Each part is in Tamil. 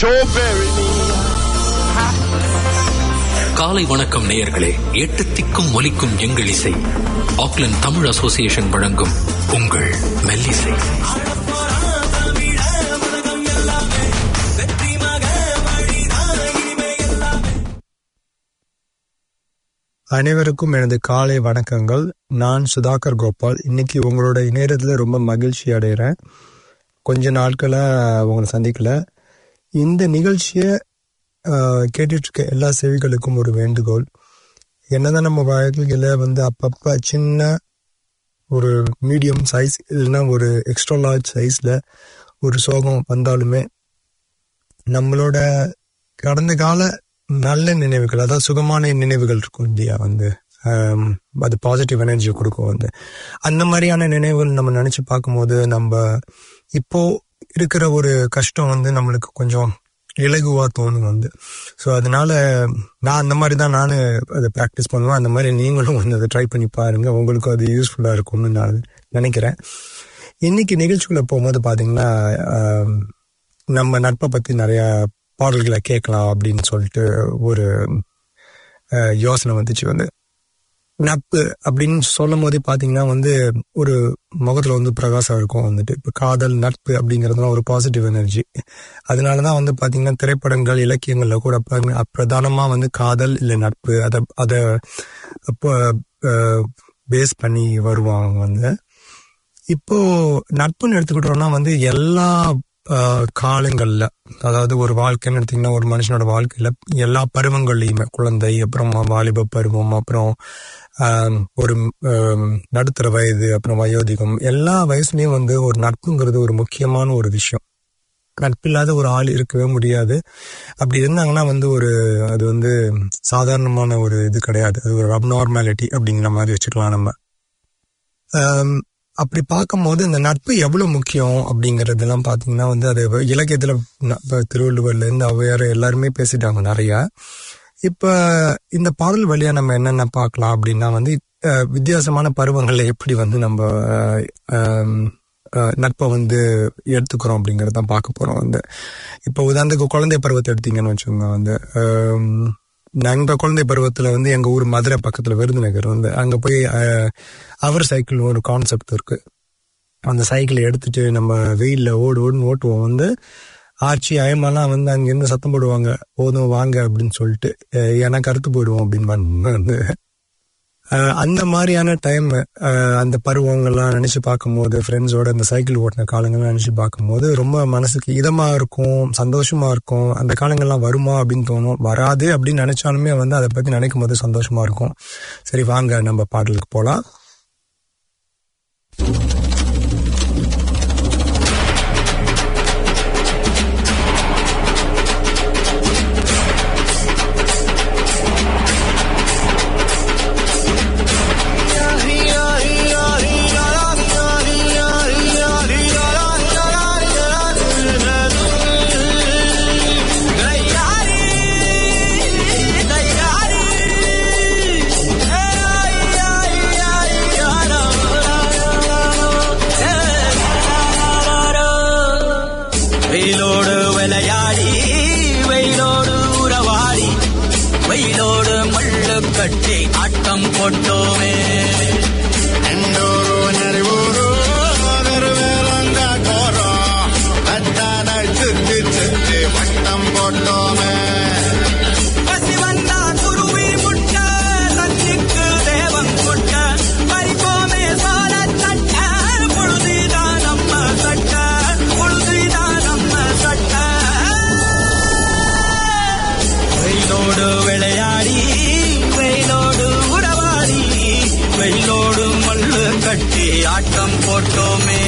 sure bury me. காலை வணக்கம் நேயர்களே எட்டு திக்கும் ஒலிக்கும் எங்கள் இசை ஆக்லண்ட் தமிழ் அசோசியேஷன் வழங்கும் உங்கள் மெல்லிசை அனைவருக்கும் எனது காலை வணக்கங்கள் நான் சுதாகர் கோபால் இன்னைக்கு உங்களோட இணையத்தில் ரொம்ப மகிழ்ச்சி அடைகிறேன் கொஞ்ச நாட்களாக உங்களை சந்திக்கல இந்த நிகழ்ச்சியை ஆஹ், கேட்டுட்டு இருக்க எல்லா செவிகளுக்கும் ஒரு வேண்டுகோள் என்னதான் நம்ம வாழ்க்கையில் வந்து அப்பப்போ சின்ன ஒரு மீடியம் சைஸ் இல்லைன்னா ஒரு எக்ஸ்ட்ரா லார்ஜ் சைஸில் ஒரு சோகம் வந்தாலுமே நம்மளோட கடந்த கால நல்ல நினைவுகள் அதாவது சுகமான நினைவுகள் இருக்கும் இல்லையா வந்து ஆம், அது பாசிட்டிவ் எனர்ஜி கொடுக்கும் வந்து அந்த மாதிரியான நினைவுகள் நம்ம நினைச்சு பார்க்கும்போது நம்ம இப்போ இருக்கிற ஒரு கஷ்டம் வந்து நம்மளுக்கு கொஞ்சம் இலகுவா தோணும் வந்து ஸோ அதனால நான் அந்த மாதிரி தான் நான் அதை ப்ராக்டிஸ் பண்ணுவேன் அந்த மாதிரி நீங்களும் வந்து அதை ட்ரை பண்ணி பாருங்க உங்களுக்கும் அது யூஸ்ஃபுல்லாக இருக்கும்னு நான் நினைக்கிறேன் இன்னைக்கு நிகழ்ச்சிக்குள்ள போகும்போது பார்த்தீங்கன்னா ஆம், நம்ம நட்பை பற்றி நிறைய பாடல்களை கேட்கலாம் அப்படின்னு சொல்லிட்டு ஒரு அஹ், யோசனை வந்துச்சு வந்து நட்பு அப்படின்னு சொல்லும் போதே பார்த்தீங்கன்னா வந்து ஒரு முகத்தில் வந்து பிரகாசம் இருக்கும் வந்துட்டு இப்போ காதல் நட்பு அப்படிங்கிறதுலாம் ஒரு பாசிட்டிவ் எனர்ஜி அதனால தான் வந்து பார்த்தீங்கன்னா திரைப்படங்கள் இலக்கியங்களில் கூட பாருங்க, பிரதானமாக வந்து காதல் இல்லை நட்பு அதை அதை அப்போ பேஸ் பண்ணி வருவாங்க வந்து இப்போ நட்புன்னு எடுத்துக்கிட்டோம்னா வந்து எல்லா ஆஹ், காலங்கள்ல அதாவது ஒரு வாழ்க்கைன்னு எடுத்தீங்கன்னா ஒரு மனுஷனோட வாழ்க்கையில எல்லா பருவங்கள்லையுமே குழந்தை அப்புறம் வாலிப பருவம் அப்புறம் ஆம், ஒரு ஆம், நடுத்தர வயது அப்புறம் வயோதிகம் எல்லா வயசுலயும் வந்து ஒரு நட்புங்கிறது ஒரு முக்கியமான ஒரு விஷயம் நட்பில்லாத ஒரு ஆள் இருக்கவே முடியாது அப்படி இருந்தாங்கன்னா வந்து ஒரு அது வந்து சாதாரணமான ஒரு இது கிடையாது அது ஒரு அப்நார்மாலிட்டி அப்படிங்கிற மாதிரி வச்சுக்கலாம் நம்ம ஆம், அப்படி பார்க்கும்போது இந்த நட்பு எவ்வளவு முக்கியம் அப்படிங்கறதெல்லாம் பாத்தீங்கன்னா வந்து அது இலக்கியத்துல ந- இப்ப திருவள்ளுவர்ல இருந்து ஔவையார் எல்லாருமே பேசிட்டாங்க நிறைய இப்ப இந்த பாடல் வழியா நம்ம என்னென்ன பார்க்கலாம் அப்படின்னா வந்து அஹ், வித்தியாசமான பருவங்கள்ல எப்படி வந்து நம்ம அஹ், ஆம், அஹ், நட்பை வந்து எடுத்துக்கிறோம் அப்படிங்கறத தான் பார்க்க போறோம் வந்து இப்போ உதாரணத்துக்கு குழந்தை பருவத்தை எடுத்தீங்கன்னு வச்சுக்கோங்க வந்து ஆம், நாங்க குழந்தை பருவத்துல வந்து எங்க ஊர் மதுரை பக்கத்துல விருதுநகர் வந்து அங்க போய் அஹ், அவர் சைக்கிள் ஒரு கான்செப்ட் இருக்கு அந்த சைக்கிளை எடுத்துட்டு நம்ம வெயில்ல ஓடு ஓடுன்னு ஓட்டுவோம் வந்து ஆச்சி அயமெல்லாம் வந்து அங்கிருந்து சத்தம் போடுவாங்க போதும் வாங்க அப்படின்னு சொல்லிட்டு அஹ், ஏன்னா கருத்து போயிடுவோம் அப்படின்னு வந்து அஹ், அந்த மாதிரியான டைம் அந்த பருவங்கள்லாம் நினைச்சு பார்க்கும்போது ஃப்ரெண்ட்ஸோட அந்த சைக்கிள் ஓட்டின காலங்கள்லாம் நினைச்சு பார்க்கும்போது ரொம்ப மனசுக்கு இதமா இருக்கும் சந்தோஷமா இருக்கும் அந்த காலங்கள்லாம் வருமா அப்படின்னு தோணும் வராது அப்படின்னு நினைச்சாலுமே வந்து அதை பத்தி நினைக்கும் போது சந்தோஷமா இருக்கும் சரி வாங்க நம்ம பாடலுக்கு போலாம் வெயிலோடு விளையாடி வெயிலோடு உறவாடி வெயிலோடு மல்லு கட்டி ஆட்டம் போட்டோமே பசி வந்தா குருவி முட்ட தண்ணிக்கு தேவன் கொட்ட பறிப்போமே சால தட்ட பொழுதுதான் நம்ம சட்ட பொழுதுதான் நம்ம சட்ட வெயிலோடு விளையாடி வெயிலோடு உறவாடி வெயிலோடு மல்லு கட்டி ஆட்டம் போட்டோமே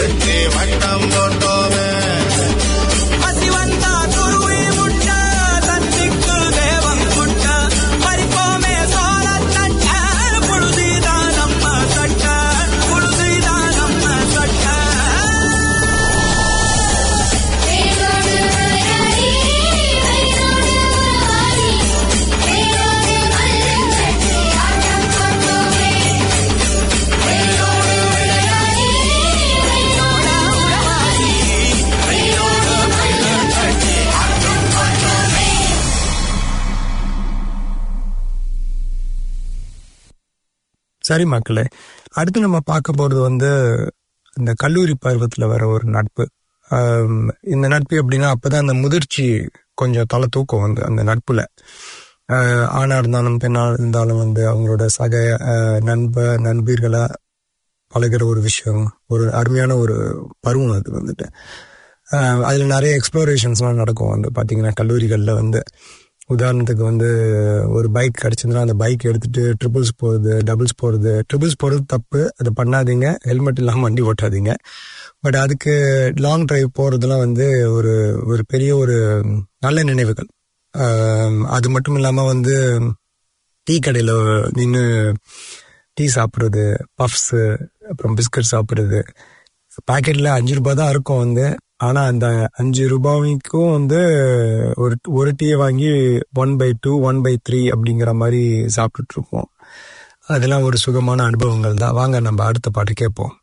வெற்றி வட்டம் போட்டோமே பசி வந்தா துருவி முட்ட தத்திக்கு தேவம் குட்ட பறிப்போமே சோழ தட்ட புழுதிதான் நம்ம சட்ட புழுதிதான் நம்ம சட்ட வேரோடு வராடி வேரோடு உருவாடி வேரோடு மல்லு கட்டி ஆட்டம் போட்டோமே வேரோடு விளையாடி வேரோடு உருவாடி வேரோடு மல்லு கட்டி ஆட்டம் போட்டோமே சரி மக்களே அடுத்து நம்ம பார்க்க போறது வந்து இந்த கல்லூரி பருவத்தில் வர ஒரு நட்பு ஆம், இந்த நட்பு எப்படின்னா அப்பதான் அந்த முதிர்ச்சி கொஞ்சம் தலை தூக்கம் வந்து அந்த நட்புல ஆஹ், ஆணா இருந்தாலும் பெண்ணா இருந்தாலும் வந்து அவங்களோட சக ஆஹ், நண்ப நண்பர்களா பழகுற ஒரு விஷயம் ஒரு அருமையான ஒரு பருவம் அது வந்துட்டு ஆஹ், அதுல நிறைய எக்ஸ்ப்ளோரேஷன்ஸ்லாம் நடக்கும் வந்து பாத்தீங்கன்னா கல்லூரிகளில் வந்து உதாரணத்துக்கு வந்து ஒரு பைக் கிடைச்சதுன்னா அந்த பைக் எடுத்துட்டு ட்ரிபிள்ஸ் போகிறது டபுள்ஸ் போகிறது ட்ரிபிள்ஸ் போகிறது தப்பு அதை பண்ணாதீங்க ஹெல்மெட் இல்லாமல் வண்டி ஓட்டாதீங்க பட் அதுக்கு லாங் டிரைவ் போகிறதுலாம் வந்து ஒரு ஒரு பெரிய ஒரு நல்ல நினைவுகள் ஆம், அது மட்டும் இல்லாமல் வந்து டீ கடையில் நின்று டீ சாப்பிட்றது பஃப்ஸு அப்புறம் பிஸ்கட் சாப்பிட்றது பாக்கெட்டில் அஞ்சு ரூபாய் தான் இருக்கும் வந்து ஆனால் அந்த அஞ்சு ரூபாய்க்கும் வந்து ஒரு ஒரு டீயை வாங்கி one by two one by three அப்படிங்கிற மாதிரி சாப்பிட்டுட்டு இருப்போம் அதெல்லாம் ஒரு சுகமான அனுபவங்கள் தான் வாங்க நம்ம அடுத்த பாட்டு கேட்போம்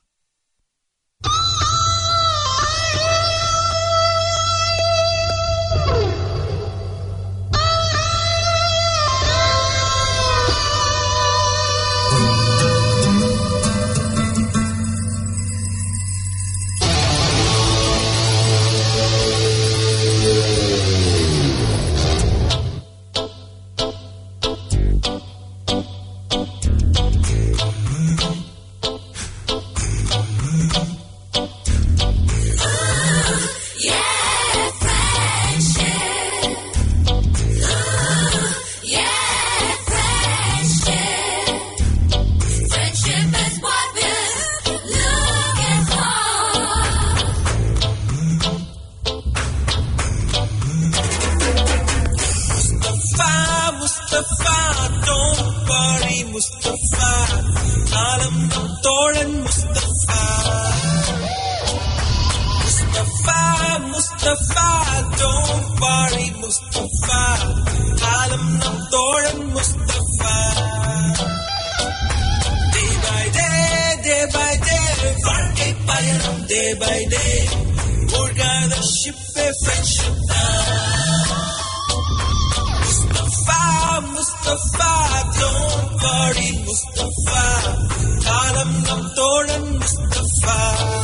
Friendship is what we're looking for. Mustafa, Mustafa, don't worry, Mustafa. காலம் நம் தோழன் Mustafa. Mustafa, Mustafa, don't worry, Mustafa. காலம் நம் தோழன் Mustafa. Day by day, day by day, வாழ்க்கை பயணம் day by day. மூழ்காத ஷிப்பே friendship Mustafa, Mustafa, don't worry, Mustafa. காலம் நம் தோழன் Mustafa.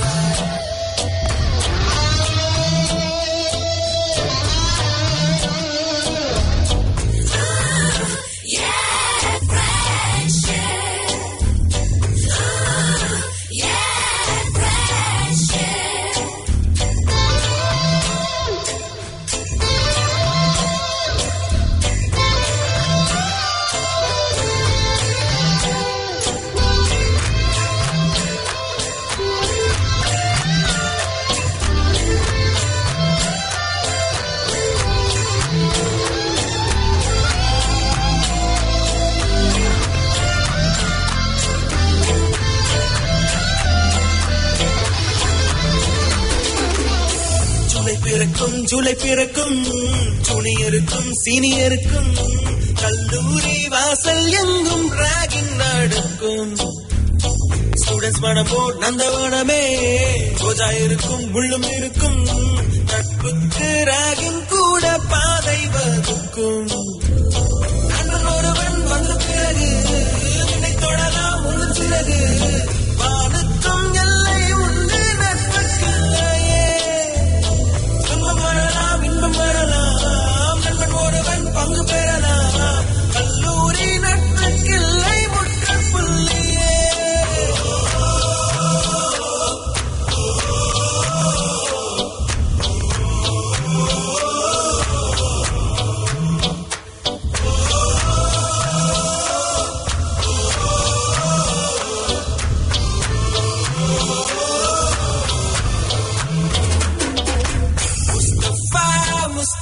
ஜூலை பிறக்கும் ஜூலை பிறக்கும் ஜூனியருக்கும் சீனியருக்கும் கல்லூரி வாசல் எங்கும் ராகிங் நடக்கும் ஸ்டூடெண்ட்ஸ் மனமோ நந்தவனமே ரோஜா இருக்கும் முள்ளும் இருக்கும் நட்புக்கு ராகிங் கூட பாதை வகுக்கும் நண்பன் ஒருவன் வந்த பிறகு உன்னை தொடலாம் உன் சிறகு வானுக்கும் எல்லை உண்டு நட்புக்குள்ளேயே துன்பம் வரலாம் இன்பம் வரலாம் நண்பன் ஒருவன் பங்கு பெறலாம் கல்லூரி நட்புக்கில்லை முற்றுப்புள்ளியே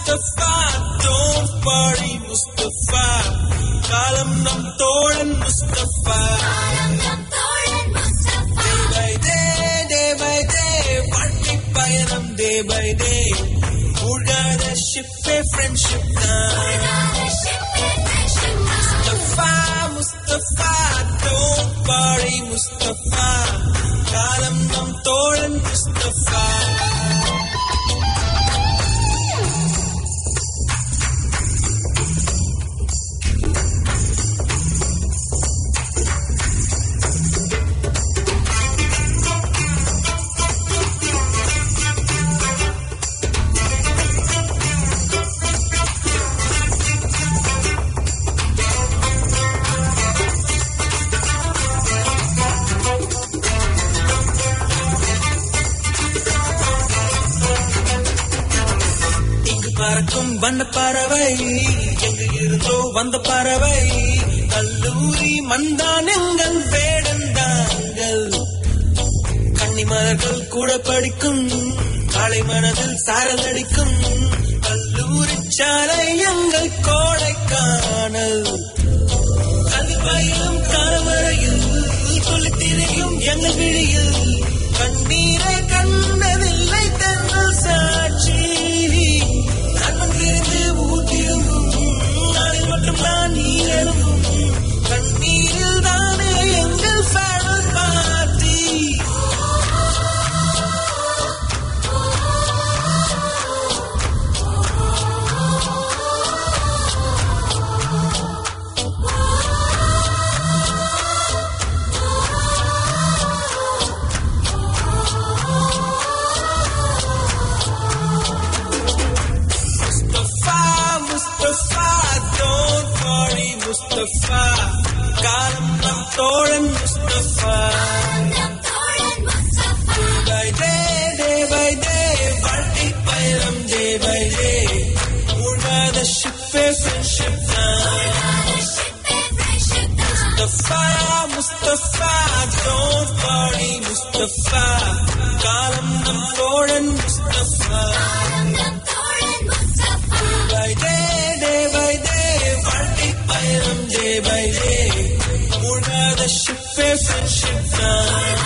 முஸ்தபா don't worry முஸ்தபா காலம் நம் தோழன் Mustafa day by day day by day வாழ்க்கை பயணம் day by day மூழ்காத ஷிப்பே ஃப்ரெண்ட்ஷிப் தான் Mustafa Mustafa don't worry Mustafa காலம் நம் தோழன் முஸ்தபா இங்கு பறக்கும் வண்ண பறவை எங்கு இருந்தோ வந்த பறவை கல்லூரி மந்தான் எங்கள் வேடந்தாங்கள் கன்னிமலர்கள் கூட படிக்கும் காலை மனதில் சாரல் அடிக்கும் கல்லூரி சாலை எங்கள் கோடைக்கானல் கல்வி பயிலும் காலவரையில் சொல்லித் திரியும் எங்கள் விழியில் கண்ணீரை கண்டதில்லை தென்னல் சாட்சி நண்பன் பிரிந்து ஊர் திரும்பும் நாளில் மட்டும் நான் நீரும் கண்ணீரில் தானே எங்கள் farewell party Mustafa, Mustafa, don't worry, Mustafa. காலம் நம் தோழன் Mustafa. Day by day, day by day, வாழ்க்கை பயணம் day by day. மூழ்காத ஷிப்பே ஃப்ரெண்ட்ஷிப் தான் Mustafa, Mustafa, don't worry, Mustafa. காலம் நம் தோழன் Mustafa. by day, day by day, வாழ்க்கை பயணம் day by day. மூழ்காத ஷிப்பே ஃப்ரெண்ட்ஷிப் தான்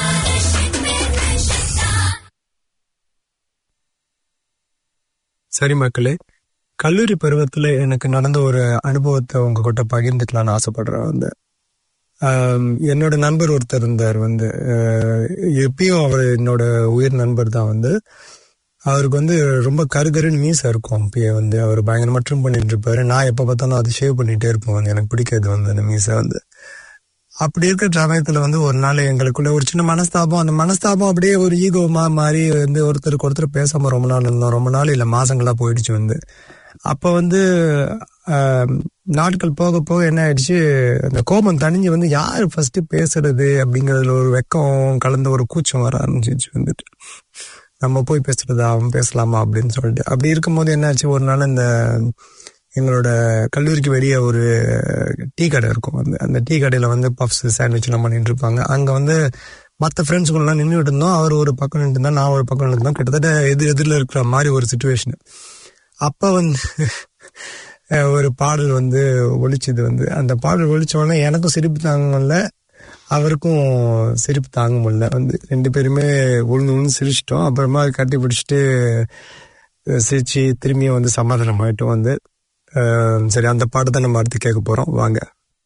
சரி மக்களே கல்லூரி பருவத்தில் எனக்கு நடந்த ஒரு அனுபவத்தை உங்க கிட்ட பகிர்ந்துக்கலாம்னு ஆசைப்படுறேன் வந்து ஆம், என்னோட நண்பர் ஒருத்தர் இருந்தார் வந்து அஹ், எப்பயும் அவர் என்னோட உயிர் நண்பர் தான் வந்து அவருக்கு வந்து ரொம்ப கருகருன்னு மீசை இருக்கும் அப்பயே வந்து அவர் பயங்கரமா ட்ரிம் பண்ணிட்டு இருப்பாரு நான் எப்போ பார்த்தாலும் அதை ஷேவ் பண்ணிட்டே இருப்பேன் வந்து எனக்கு பிடிக்காது வந்து அந்த மீசை வந்து அப்படி இருக்கிற சமயத்துல வந்து ஒரு நாள் எங்களுக்குள்ள ஒரு சின்ன மனஸ்தாபம் அந்த மனஸ்தாபம் அப்படியே ஒரு ஈகோமா மாறி வந்து ஒருத்தருக்கு ஒருத்தர் பேசாம ரொம்ப நாள் இருந்தோம் ரொம்ப நாள் இல்ல மாசங்களா போயிடுச்சு வந்து அப்ப வந்து ஆம், நாட்கள் போக போக என்ன ஆயிடுச்சு அந்த கோபம் தணிஞ்சு வந்து யார் ஃபர்ஸ்ட் பேசுறது அப்படிங்கறதுல ஒரு வெக்கம் கலந்த ஒரு கூச்சம் வர ஆரம்பிச்சிச்சு வந்துட்டு நம்ம போய் பேசுறதா அவன் பேசலாமா அப்படின்னு சொல்லிட்டு அப்படி இருக்கும்போது என்னாச்சு ஒரு நாள் இந்த எங்களோட கல்லூரிக்கு வெளியே ஒரு டீ கடை இருக்கும் அந்த அந்த டீ கடையில வந்து பப்ஸ் சாண்ட்விச்லாம் பண்ணிட்டு இருப்பாங்க அங்க வந்து மற்ற ஃப்ரெண்ட்ஸுங்களாம் நின்றுட்டு இருந்தோம் அவர் ஒரு பக்கம் நின்று இருந்தா நான் ஒரு பக்கம் நின்று இருந்தோம் கிட்டத்தட்ட எதிர் எதிரில் இருக்கிற மாதிரி ஒரு சுச்சுவேஷன் அப்ப வந்து அஹ், ஒரு பாடல் வந்து ஒலிச்சுது வந்து அந்த பாடல் ஒலிச்ச உடனே எனக்கும் சிரிப்பு தாங்கல அவருக்கும் சிரிப்பு தாங்க முடியல வந்து ரெண்டு பேருமே உழுந்து உழுந்து சிரிச்சிட்டோம் அப்புறமா கட்டி பிடிச்சிட்டு அஹ், சிரிச்சு திரும்பியும் வந்து சமாதானம் ஆயிட்டோம் வந்து அஹ், சரி அந்த பாட்டை நம்ம அடுத்து கேட்க போறோம் வாங்க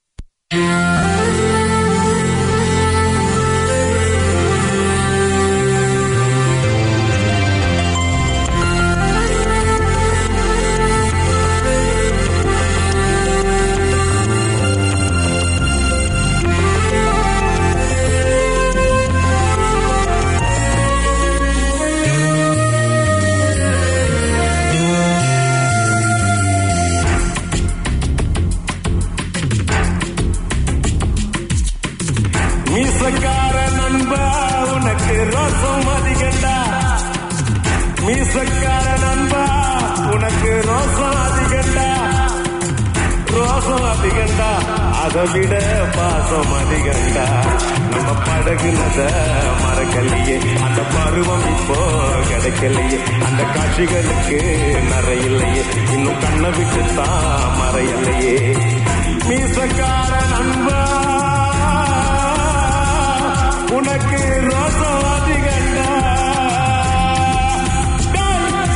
மீசக்கார நண்பா உனக்கு ரோசம் அதிகண்டா மீசக்கார நண்பா உனக்கு ரோசம் அதிகண்டா ரோசம் அதிகண்டா அதை விட பாசம் அதிகண்டா நம்ம படகுனத மறக்கலையே அந்த பருவம் இப்போ கிடைக்க கிடைக்கலையே அந்த காட்சிகளுக்கு நிறையில்லையே இன்னும் கண்ணை விட்டு தான் மறையலையே மீசக்கார நண்பா உனக்கு ரோசம் அதிகண்டா டேய்!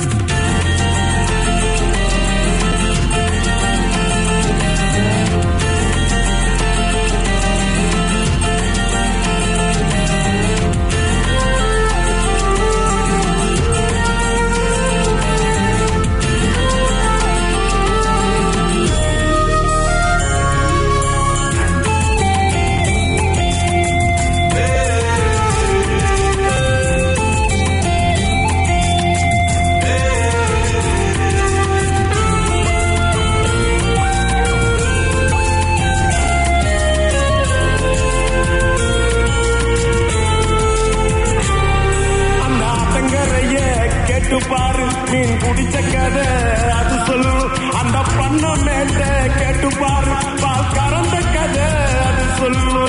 அந்த ஆத்தங்கரைய கேட்டு பாரு மீன் குடிச்ச கதை அது சொல்லு அந்த பண்ண மேல கேட்டு பாரு பால் கறந்த கதை அது சொல்லு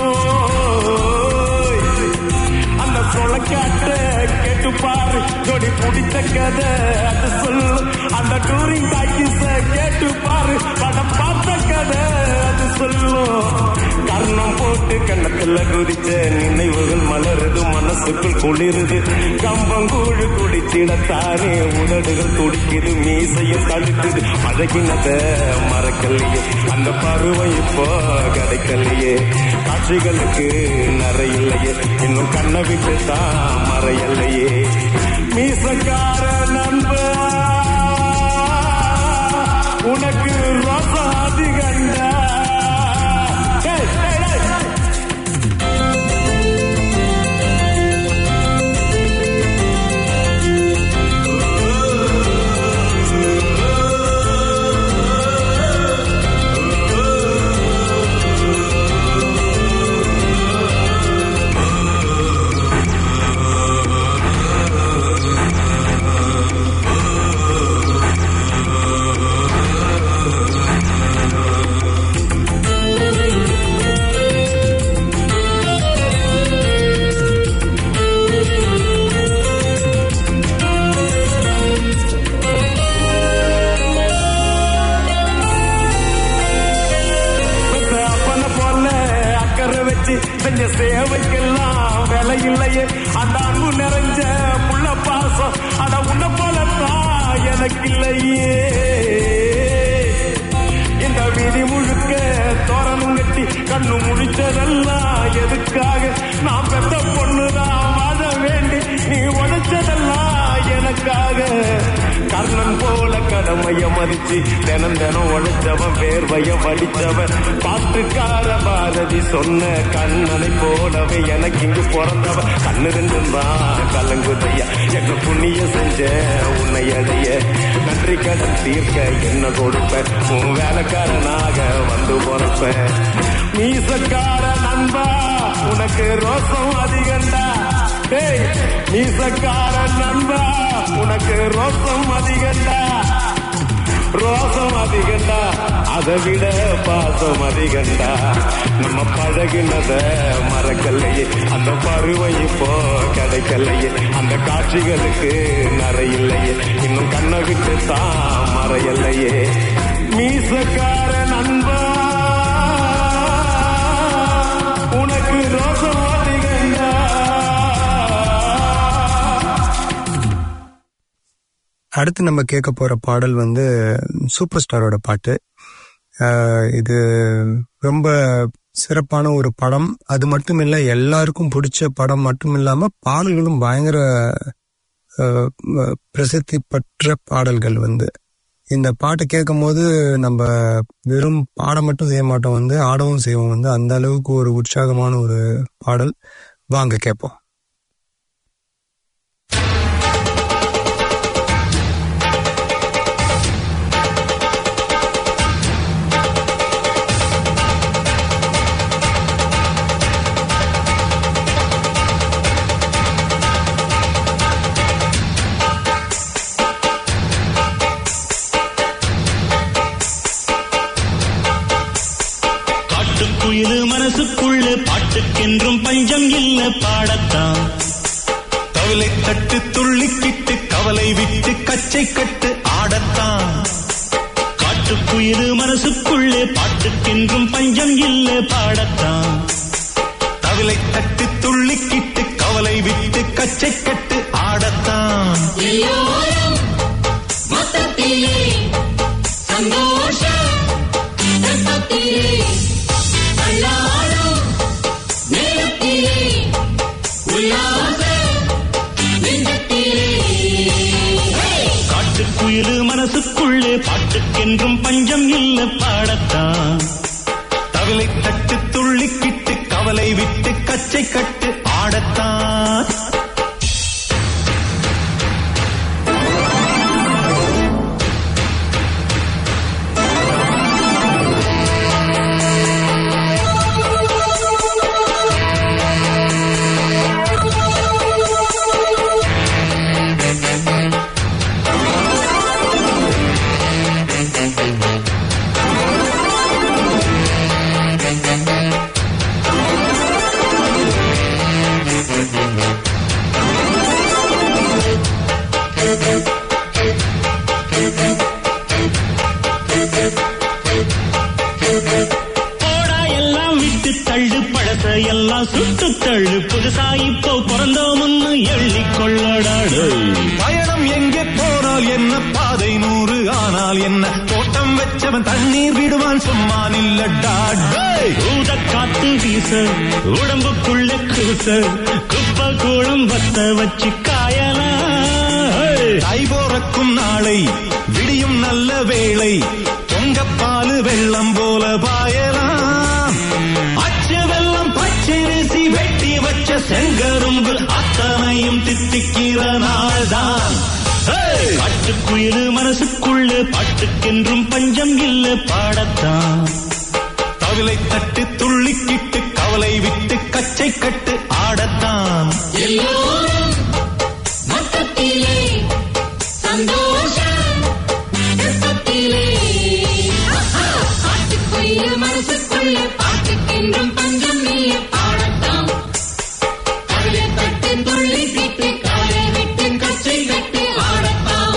அந்த சொலக்காட்ட கேட்டு பாரு ஜோடி குடிச்ச கதை அது சொல்லு அந்த டூரிங் டாக்கிஸ கேட்டு பாரு படம் பார்த்த கதை அது சொல்லும் கர்ணம் போட்டு கண்ணத்துல குதிச்ச நினைவுகள் மலருது மனசுக்குள் குளிருது கம்பங்கூழு குடிச்சிடத்தானே உதடுகள் துடிக்குது மீசையும் தடுக்குது அழகினத மறக்கலையே அந்த பருவம் இப்போ கிடைக்கலையே காட்சிகளுக்கு நிறையில்லையே இன்னும் கண்ணை விட்டு தான் மறையலையே மீசக்கார நண்பா உனக்கு ரோசம் அதிகண்டா டேய், டேய், டேய். பெத்த அப்பனை போல அக்கறை வச்சு செஞ்ச சேவைக்கெல்லாம் விலை இல்லையே அந்த அன்பு நிறைஞ்ச புள்ள பாசம் அட உன்னை போலத்தான் எனக்கு இல்லையே இந்த வீதி முழுக்க தோரணம் கட்டி கண்ணு முடிச்சதெல்லாம் எதுக்காக நான் பெத்த பொண்ணுதான் வாழ வேண்டி நீ உழைச்சதெல்லாம் எனக்காக கர்ணன் போல கடமைய மதிச்சு தினம் தினம் உழைச்சவன் வேர்வைய வடிச்சவன் பாட்டுக்கார பாரதி சொன்ன கண்ணனை போலவே எனக்கு இங்கு பிறந்தவன் கண்ணு ரெண்டும் தான் கலங்குதையா எங்க புண்ணிய செஞ்ச உன்னை அடைய நன்றி கடன் தீர்க்க என்ன கொடுப்பேன் உன் வேலைக்காரனாக வந்து பொறப்பேன் மீசக்கார நண்பா உனக்கு ரோசம் அதிகண்டா டேய் மீசக்கார நண்பா உனக்கு ரோசம் அதிகண்டா ரோசம் அதிகண்டா அதை விட பாசம் அதிகண்டா நம்ம பழகினத மறக்கலையே அந்த பருவம் இப்போ கிடைக்கலையே அந்த காட்சிகளுக்கு நிறையில்லையே இன்னும் கண்ணை விட்டு தான் மறையலையே மீசக்கார நண்பா உனக்கு ரோசம் அதிகண்டா அடுத்து நம்ம கேட்க போற பாடல் வந்து சூப்பர் ஸ்டாரோட பாட்டு ஆஹ் இது ரொம்ப சிறப்பான ஒரு படம் அது மட்டும் இல்ல எல்லாருக்கும் பிடிச்ச படம் மட்டும் இல்லாம பாடல்களும் பயங்கர ஆஹ் பிரசித்தி பெற்ற பாடல்கள் வந்து இந்த பாட்டை கேட்கும் போது நம்ம வெறும் பாட மட்டும் செய்ய மாட்டோம் வந்து ஆடவும் செய்வோம் வந்து அந்த அளவுக்கு ஒரு உற்சாகமான ஒரு பாடல் வாங்க கேட்போம் காட்டுக்குயிலு மனசுக்குள்ள பாட்டுக்கென்றும் பஞ்சம் இல்ல பாடத்தான் தட்டு துள்ளிக்கிட்டு கவலை விட்டு கச்சை கட்டு ஆடத்தான் காட்டுக்குயிரு மனசுக்குள்ளே பாட்டுக்கென்றும் பஞ்சம் இல்ல பாடத்தான் தவிலை தட்டு துள்ளிக்கிட்டு கவலை விட்டு கச்சை கட்டு ஆடத்தான் எல்லோரும் மொத்தத்திலே சந்தோஷ ரசத்திலே தள்ளாடும் நேரத்திலே உல்லாச நெஞ்சத்திலே காட்டுக்குயிரு மனசுக்குள்ளே பாட்டுக்கென்றும் பஞ்சம் இல்ல பாடத்தான் தவிலை தட்டு துள்ளிக்கிட்டு கவலை விட்டு கச்சை கட்டு ஆடத்தான் போடா எல்லாம் விட்டு தள்ளு பழச எல்லாம் சுட்டு தள்ளு புதுசா இப்போ பிறந்தோம்னு எள்ளிக் கொள்ளடாடு பயணம் எங்கே போனால் என்ன பாதை நூறு ஆனால் என்ன தோட்டம் வச்சவன் தண்ணீர் விடுவான் சும்மா நில்லடா டேய். ஊத காத்து வீச உடம்புக்குள்ள கூச குப்பை கூடம் வத்த வச்சு காயலாம் தை போறக்கும் நாளை விடியும் நல்ல வேளை பொங்கப்பாலு வெள்ளம் போல பாயலாம் அச்சு வெள்ளம் பச்சரிசி வெட்டி வச்ச செங்கரும்பு அத்தனையும் தித்திக்கிற நாள்தான் ஹேய்! காட்டுக்குயிரு மனசுக்குள்ளே பாட்டுக்கென்றும் பஞ்சம் இல்ல பாடத்தான் தவிலை தட்டு துள்ளிக்கிட்டு கவலை விட்டு கச்சை கட்டு ஆடத்தான் எல்லோரும் மொத்தத்திலே சந்தோஷ ரசத்திலே பாட்டுக்குயில் மனசுக்குள்ளே பாட்டுக்கென்றும் பஞ்சம் இல்ல பாடத்தான் கவலை தட்டு துள்ளி கிட்டு கவலை விட்டு கச்சை கட்டு ஆடத்தான்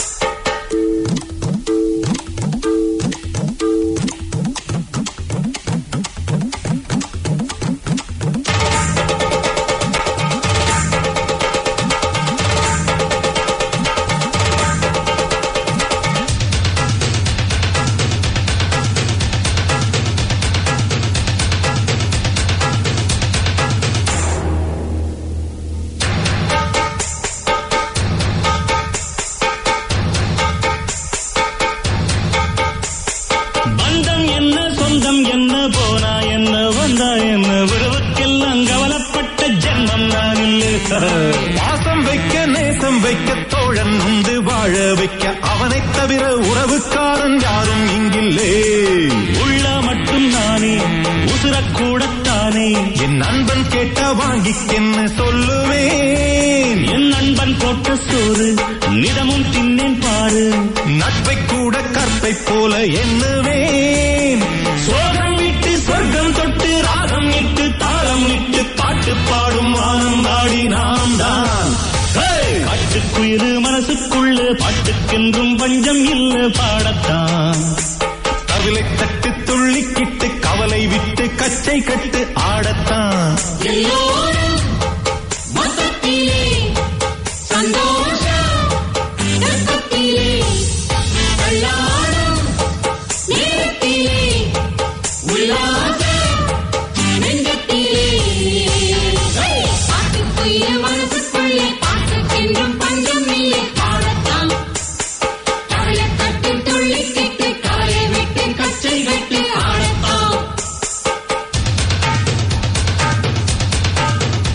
பந்தம் என்ன சொந்தம் என்ன போனா என்ன வந்தா என்ன விடுவுக்கெல்லாம் கவலைப்பட்ட ஜென்மம் நான் இல்லை பாசம் வைக்க நேசம் வைக்க தோழன் உண்டு வாழ வைக்க அவனைத் தவிர உறவுக்காரன் யாரும் இங்கில்லே உள்ள மட்டும் நானே உசுரக்கூடத்தானே என் நண்பன் கேட்டா வாங்கிக்கென்னு சொல்லுவேன் என் நண்பன் போட்ட சோறு நிதமும் தின்னேன் பாரு நட்பை கூட கற்பை போல எண்ணுவேன் சோகம் விட்டு சொர்க்கம் தொட்டு ராகம் இட்டு தாளம் இட்டு பாட்டு பாடும் வானம் பாடி நாம் தான் ஹேய்! காட்டுக்குயிரு மனசுக்குள்ள பாட்டுக்கென்றும் பஞ்சம் இல்ல பாடத்தான் தவிலை தட்டு துள்ளிக்கிட்டு கவலை விட்டு கச்சை கட்டு ஆடத்தான் எல்லோரும் மொத்தத்திலே சந்தோஷ ரசத்திலே தள்ளாடும் நேரத்திலே உல்லாச நெஞ்சத்திலே பாட்டுக்குயில் மனசுக்குள்ளே பாட்டுக்கென்றும் பஞ்சம் இல்லை பாடத்தான் கவலை தட்டு துள்ளிக்கிட்டு கவலை விட்டு கச்சை கட்டு ஆடத்தான்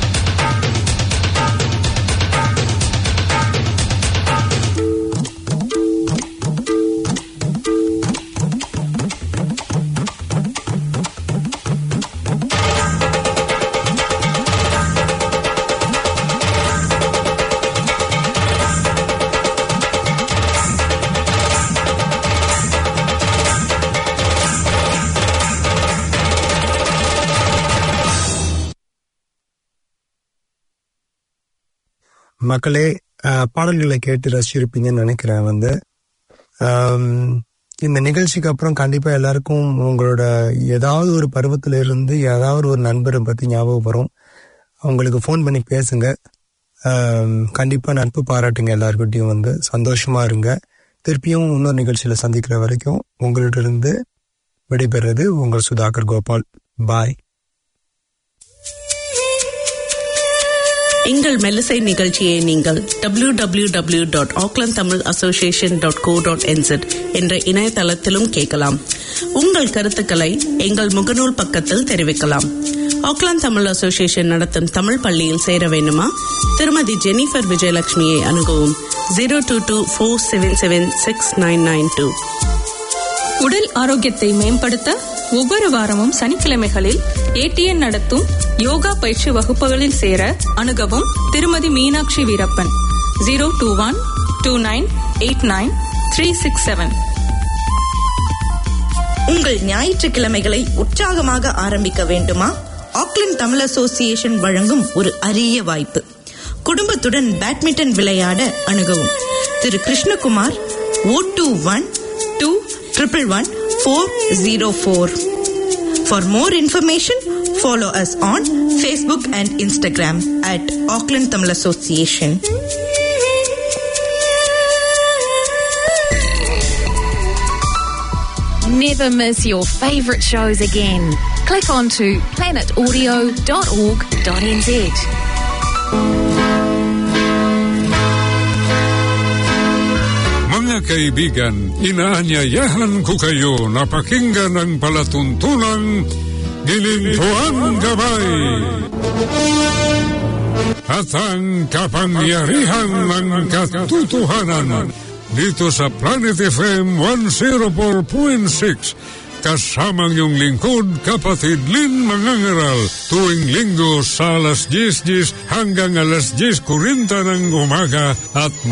மக்களே அஹ், பாடல்களை கேட்டு ரசிச்சிருப்பீங்கன்னு நினைக்கிறேன் வந்து ஆம், இந்த நிகழ்ச்சிக்கு அப்புறம் கண்டிப்பா எல்லாருக்கும் உங்களோட ஏதாவது ஒரு பருவத்துல இருந்து ஏதாவது ஒரு நண்பரை பத்தி ஞாபகம் வரும் அவங்களுக்கு ஃபோன் பண்ணி பேசுங்க ஆம், கண்டிப்பா நட்பு பாராட்டுங்க எல்லாருக்கிட்டையும் வந்து சந்தோஷமா இருங்க திருப்பியும் இன்னொரு நிகழ்ச்சியில சந்திக்கிற வரைக்கும் உங்கள்ட்ட இருந்து விடைபெறுறது உங்கள் சுதாகர் கோபால் பாய் எங்கள் மெல்லிசை நிகழ்ச்சியை நீங்கள் W W W dot Auckland Tamil association dot co dot N Z என்ற இணையதளத்திலும் கேட்கலாம் உங்கள் கருத்துக்களை எங்கள் முகநூல் பக்கத்தில் தெரிவிக்கலாம் ஆக்லாந்து தமிழ் அசோசியேஷன் நடத்தும் தமிழ் பள்ளியில் சேர வேண்டுமா திருமதி ஜெனிஃபர் விஜயலட்சுமியை அணுகவும் zero two two four seven seven six nine nine two உடல் ஆரோக்கியத்தை மேம்படுத்த ஒவ்வொரு வாரமும் சனிக்கிழமைகளில் ஏடிஎன் நடத்தும் யோகா பயிற்சி வகுப்புகளில் சேர அணுகவும் திருமதி Meenakshi Veerappan zero two one two nine eight nine three six seven உங்கள் ஞாயிற்றுக்கிழமைகளை உற்சாகமாக ஆரம்பிக்க வேண்டுமா ஆக்லாந்து தமிழ் அசோசியேஷன் வழங்கும் ஒரு அரிய வாய்ப்பு குடும்பத்துடன் பேட்மிண்டன் விளையாட அணுகவும் திரு Krishnakumar O two one two triple one four zero four for more information follow us on Facebook and Instagram at Auckland Tamil association Never miss your favourite shows again. Click on to planetaudio.org.nz. Mga kaibigan, inaanyayahan ko kayo na pakinggan ang palatuntunang Ginintuan Gabay. At ang kapangyarihan ng katotohanan dito sa Planet FM 104.6 kasamang yung lingkod kapatid Lin Mangangaral tuwing linggo sa alas 10 hanggang alas 10.40 ng umaga at